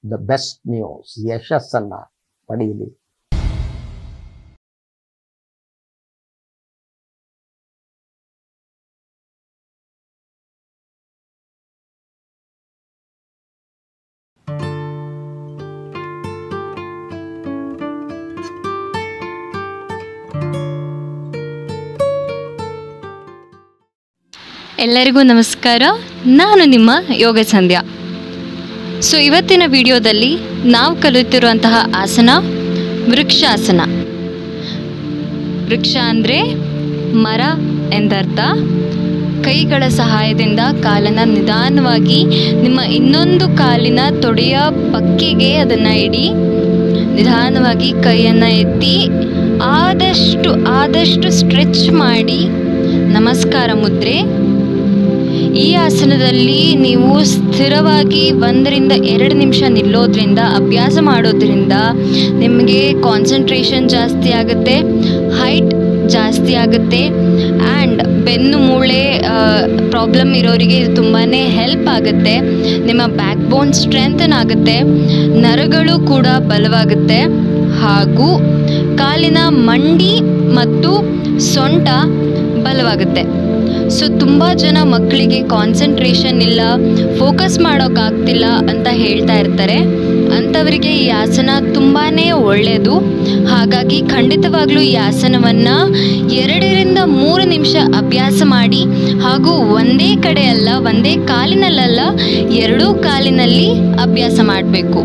the best news ಯಶಸ್ಸನ್ನ ಪಡೆಯಲಿ ಎಲ್ಲರಿಗೂ ನಮಸ್ಕಾರ ನಾನು ನಿಮ್ಮ ಯೋಗ ಸಂಧ್ಯಾ ಸೊ ಇವತ್ತಿನ ವಿಡಿಯೋದಲ್ಲಿ ನಾವು ಕಲಿತಿರುವಂತಹ ಆಸನ ವೃಕ್ಷಾಸನ ವೃಕ್ಷ ಅಂದರೆ ಮರ ಎಂದರ್ಥ ಕೈಗಳ ಸಹಾಯದಿಂದ ಕಾಲನ್ನು ನಿಧಾನವಾಗಿ ನಿಮ್ಮ ಇನ್ನೊಂದು ಕಾಲಿನ ತೊಡೆಯ ಪಕ್ಕಿಗೆ ಅದನ್ನು ಇಡಿ ನಿಧಾನವಾಗಿ ಕೈಯನ್ನು ಎತ್ತಿ ಆದಷ್ಟು ಆದಷ್ಟು ಸ್ಟ್ರೆಚ್ ಮಾಡಿ ನಮಸ್ಕಾರ ಮುದ್ರೆ ಈ ಆಸನದಲ್ಲಿ ನೀವು ಸ್ಥಿರವಾಗಿ ಒಂದರಿಂದ ಎರಡು ನಿಮಿಷ ನಿಲ್ಲೋದ್ರಿಂದ ಅಭ್ಯಾಸ ಮಾಡೋದ್ರಿಂದ ನಿಮಗೆ ಕಾನ್ಸಂಟ್ರೇಷನ್ ಜಾಸ್ತಿ ಆಗುತ್ತೆ ಹೈಟ್ ಜಾಸ್ತಿ ಆಗುತ್ತೆ ಆ್ಯಂಡ್ ಬೆನ್ನು ಮೂಳೆ ಪ್ರಾಬ್ಲಮ್ ಇರೋರಿಗೆ ಇದು ತುಂಬಾ ಹೆಲ್ಪ್ ಆಗುತ್ತೆ ನಿಮ್ಮ ಬ್ಯಾಕ್ ಬೋನ್ ಸ್ಟ್ರೆಂಥನ್ ಆಗುತ್ತೆ ನರಗಳು ಕೂಡ ಬಲವಾಗುತ್ತೆ ಹಾಗೂ ಕಾಲಿನ ಮಂಡಿ ಮತ್ತು ಸೊಂಟ ಬಲವಾಗುತ್ತೆ ಸೊ ತುಂಬ ಜನ ಮಕ್ಕಳಿಗೆ ಕಾನ್ಸಂಟ್ರೇಷನ್ ಇಲ್ಲ ಫೋಕಸ್ ಮಾಡೋಕ್ಕಾಗ್ತಿಲ್ಲ ಅಂತ ಹೇಳ್ತಾ ಇರ್ತಾರೆ ಅಂಥವರಿಗೆ ಈ ಆಸನ ತುಂಬಾ ಒಳ್ಳೆಯದು ಹಾಗಾಗಿ ಖಂಡಿತವಾಗ್ಲೂ ಈ ಆಸನವನ್ನು ಎರಡರಿಂದ ಮೂರು ನಿಮಿಷ ಅಭ್ಯಾಸ ಮಾಡಿ ಹಾಗೂ ಒಂದೇ ಕಡೆ ಅಲ್ಲ ಒಂದೇ ಕಾಲಿನಲ್ಲಲ್ಲ ಎರಡೂ ಕಾಲಿನಲ್ಲಿ ಅಭ್ಯಾಸ ಮಾಡಬೇಕು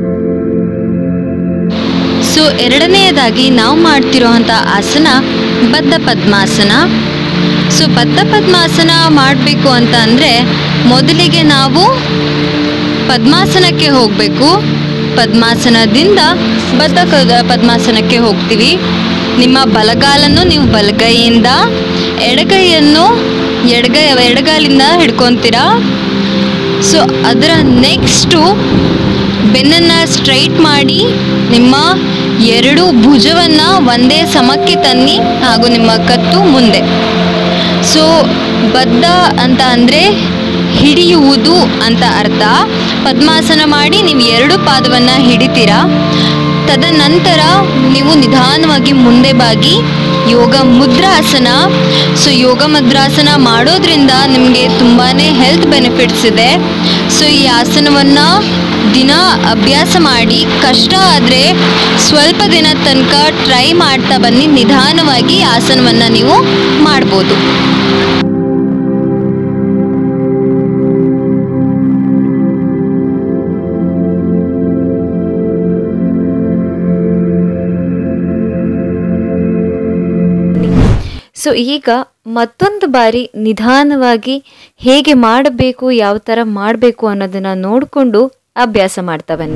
ಸೊ ಎರಡನೆಯದಾಗಿ ನಾವು ಮಾಡ್ತಿರೋವಂಥ ಆಸನ ಬದ್ಧ ಪದ್ಮಾಸನ ಸೊ ಬದ್ಧ ಪದ್ಮಾಸನ ಮಾಡಬೇಕು ಅಂತ ಅಂದರೆ ಮೊದಲಿಗೆ ನಾವು ಪದ್ಮಾಸನಕ್ಕೆ ಹೋಗಬೇಕು ಪದ್ಮಾಸನದಿಂದ ಬದ್ಧ ಕ- ಪದ್ಮಾಸನಕ್ಕೆ ಹೋಗ್ತೀವಿ ನಿಮ್ಮ ಬಲಗಾಲನ್ನು ನೀವು ಬಲಗೈಯಿಂದ ಎಡಗೈಯನ್ನು ಎಡಗೈ ಎಡಗಾಲಿಂದ ಹಿಡ್ಕೊತೀರಾ ಸೊ ಅದರ ನೆಕ್ಸ್ಟು ಬೆನ್ನನ್ನು ಸ್ಟ್ರೈಟ್ ಮಾಡಿ ನಿಮ್ಮ ಎರಡು ಭುಜವನ್ನು ಒಂದೇ ಸಮಕ್ಕೆ ತನ್ನಿ ಹಾಗೂ ನಿಮ್ಮ ಕತ್ತು ಮುಂದೆ ಸೊ ಬದ್ಧ ಅಂತ ಅಂದರೆ ಹಿಡಿಯುವುದು ಅಂತ ಅರ್ಥ ಪದ್ಮಾಸನ ಮಾಡಿ ನೀವು ಎರಡು ಪಾದವನ್ನು ಹಿಡಿತೀರಾ ತದನಂತರ ನೀವು ನಿಧಾನವಾಗಿ ಮುಂದೆ ಬಾಗಿ ಯೋಗ ಮುದ್ರಾಸನ ಸೊ ಯೋಗ ಮುದ್ರಾಸನ ಮಾಡೋದ್ರಿಂದ ನಿಮಗೆ ತುಂಬಾ ಹೆಲ್ತ್ ಬೆನಿಫಿಟ್ಸ್ ಇದೆ ಸೊ ಈ ಆಸನವನ್ನು ದಿನ ಅಭ್ಯಾಸ ಮಾಡಿ ಕಷ್ಟ ಆದರೆ ಸ್ವಲ್ಪ ದಿನ ತನಕ ಟ್ರೈ ಮಾಡ್ತಾ ಬನ್ನಿ ನಿಧಾನವಾಗಿ ಈ ಆಸನವನ್ನು ನೀವು ಮಾಡ್ಬೋದು ಸೊ ಈಗ ಮತ್ತೊಂದು ಬಾರಿ ನಿಧಾನವಾಗಿ ಹೇಗೆ ಮಾಡಬೇಕು ಯಾವ ಥರ ಮಾಡಬೇಕು ಅನ್ನೋದನ್ನು ನೋಡಿಕೊಂಡು ಅಭ್ಯಾಸ ಮಾಡ್ತಾ ಬನ್ನಿ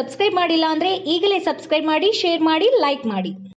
ಸಬ್ಸ್ಕ್ರೈಬ್ ಮಾಡಿಲ್ಲ ಅಂದರೆ ಈಗಲೇ ಸಬ್ಸ್ಕ್ರೈಬ್ ಮಾಡಿ ಶೇರ್ ಮಾಡಿ ಲೈಕ್ ಮಾಡಿ